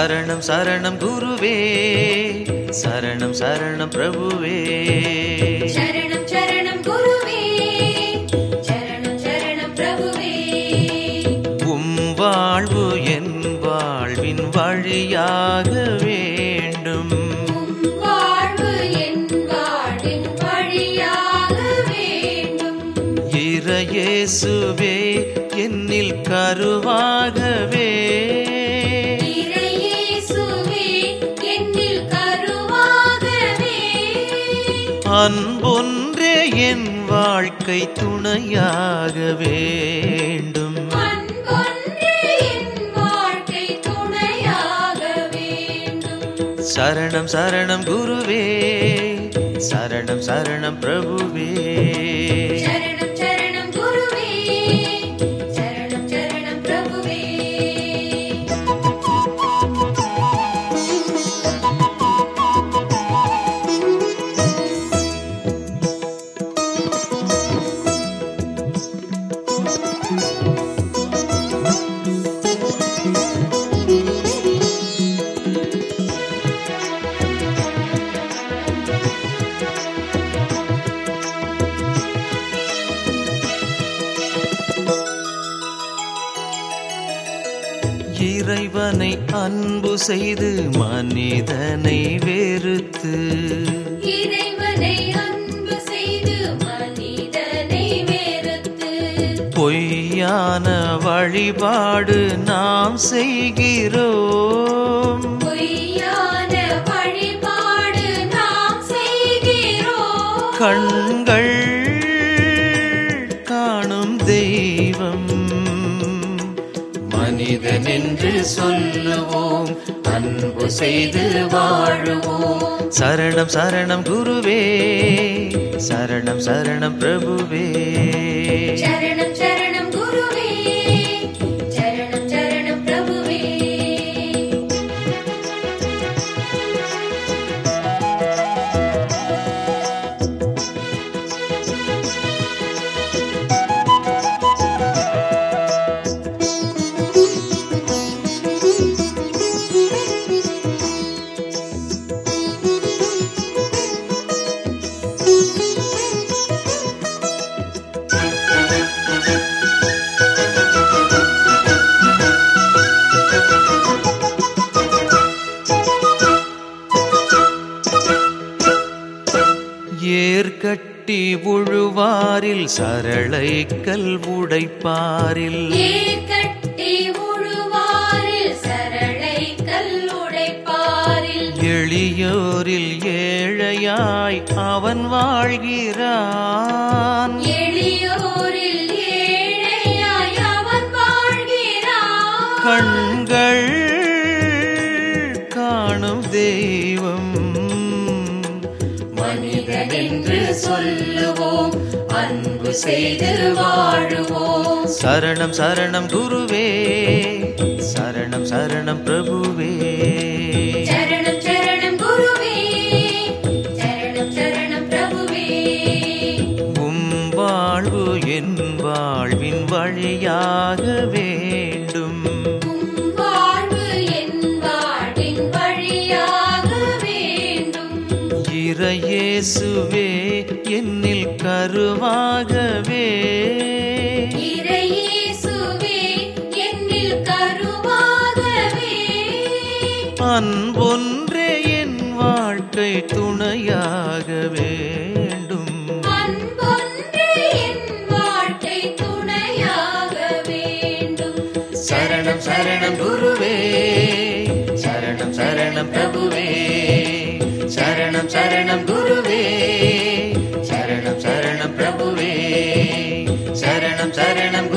சரணம் சரணம் குருவே சரணம் சரணம் பிரபுவே சரணம் சரணம் குருவே சரணம் சரணம் பிரபுவே உம் வாழ்வு என் வாழ்வின் வழியாக வேண்டும் உம் வாழ்வு என் வாழ்வின் வழியாக வேண்டும் இறையேசுவே என்னில் கருவாகவே இறையேசுவே என்னில் கருவாகவே அன்பொன்றே என் வாழ்க்கை துணையாக வேண்டும் அன்பொன்றே என் வாழ்க்கை துணையாக வேண்டும் சரணம் சரணம் குருவே சரணம் சரணம் பிரபுவே சரணம் சரணம் குருவே சரணம் சரணம் பிரபுவே இறைவனை அன்பு செய்து மனிதனை வெறுத்து இறைவனை அன்பு செய்து மனிதனை வெறுத்து பொய்யான வழிபாடு நாம் செய்கிறோம் பொய்யான வழிபாடு நாம் செய்கிறோம் கண்கள் காணும் தெய்வம் மனிதன் என்று சொல்லுவோம் அன்பு செய்து வாழுவோம் சரணம் சரணம் குருவே சரணம் சரணம் பிரபுவே சரணம் சரணம் குருவே சரணம் சரணம் பிரபுவே ஏர்கட்டி உழுவாரில் சரளைக்கல் உடைப்பாரில் ஏற்கட்டி உழுவாரில் சரளை கல்லுடைப்பாரில் எளியோரில் ஏழையாய் அவன் வாழ்கிறான் எளியோரில் ஏழையாய் அவன் வாழ்கிறான் கண்கள் காணும் தெய்வம் மனிதன் என்று சொல்லுவோம் அன்பு செய்து வாழுவோம் சரணம் சரணம் குருவே சரணம் சரணம் பிரபுவே சரணம் சரணம் குருவே சரணம் சரணம் பிரபுவே உம் வாழ்வு என் வாழ்வின் வழியாக வேண்டும் உம் வாழ்வு என் வாழ்வின் வழியாக வேண்டும் இறையேசுவே என்னில் கருவாகவே இறையேசுவே என்னில் கருவாகவே அன்பொன்றே என் வாழ்க்கை துணையாக வேண்டும் அன்பொன்றே என் வாழ்க்கை துணையாக வேண்டும் சரணம் சரணம் குருவே சரணம் சரணம் பிரபுவே சரணம் சரணம் குருவே சரணம் சரணம் பிரபுவே சரணம் சரணம்